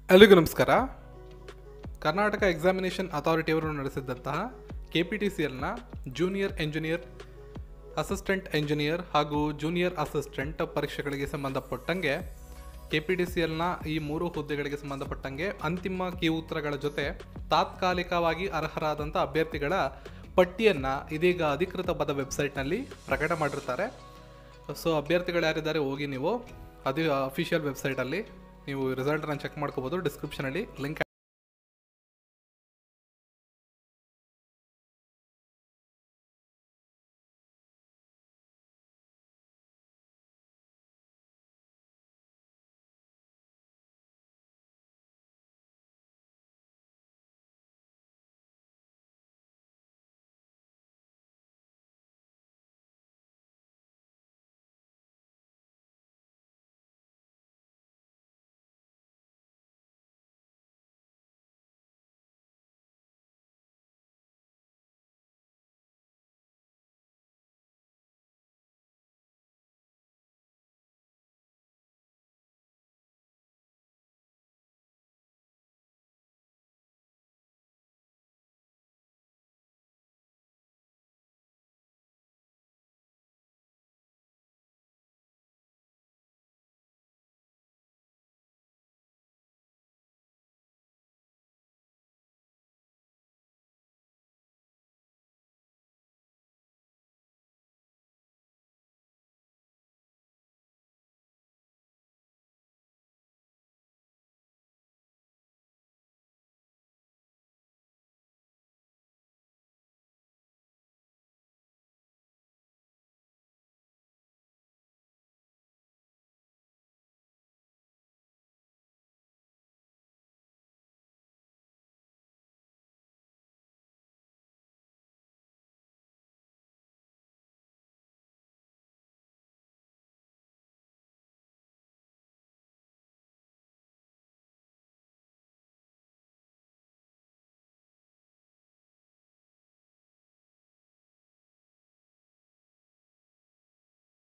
ಎಲ್ಲಿಗೂ ನಮಸ್ಕಾರ ಕರ್ನಾಟಕ ಎಕ್ಸಾಮಿನೇಷನ್ ಅಥಾರಿಟಿಯವರು ನಡೆಸಿದ್ದಂತಹ ಕೆ ಪಿ ಟಿ ಸಿ ಎಲ್ನ ಜೂನಿಯರ್ ಎಂಜಿನಿಯರ್ ಅಸಿಸ್ಟೆಂಟ್ ಎಂಜಿನಿಯರ್ ಹಾಗೂ ಜೂನಿಯರ್ ಅಸಿಸ್ಟೆಂಟ್ ಪರೀಕ್ಷೆಗಳಿಗೆ ಸಂಬಂಧಪಟ್ಟಂಗೆ ಕೆ ಪಿ ಟಿ ಸಿ ಎಲ್ನ ಈ ಮೂರು ಹುದ್ದೆಗಳಿಗೆ ಸಂಬಂಧಪಟ್ಟಂಗೆ ಅಂತಿಮ ಕೀ ಉತ್ತರಗಳ ಜೊತೆ ತಾತ್ಕಾಲಿಕವಾಗಿ ಅರ್ಹರಾದಂಥ ಅಭ್ಯರ್ಥಿಗಳ ಪಟ್ಟಿಯನ್ನು ಇದೀಗ ಅಧಿಕೃತವಾದ ವೆಬ್ಸೈಟ್ನಲ್ಲಿ ಪ್ರಕಟ ಮಾಡಿರ್ತಾರೆ ಸೊ ಅಭ್ಯರ್ಥಿಗಳು ಯಾರಿದ್ದಾರೆ ಹೋಗಿ ನೀವು ಅದು ಅಫಿಷಿಯಲ್ ವೆಬ್ಸೈಟಲ್ಲಿ ನೀವು ರಿಸಲ್ಟನ್ನು ಚೆಕ್ ಮಾಡ್ಕೋಬೋದು ಡಿಸ್ಕ್ರಿಪ್ಷನಲ್ಲಿ ಲಿಂಕ್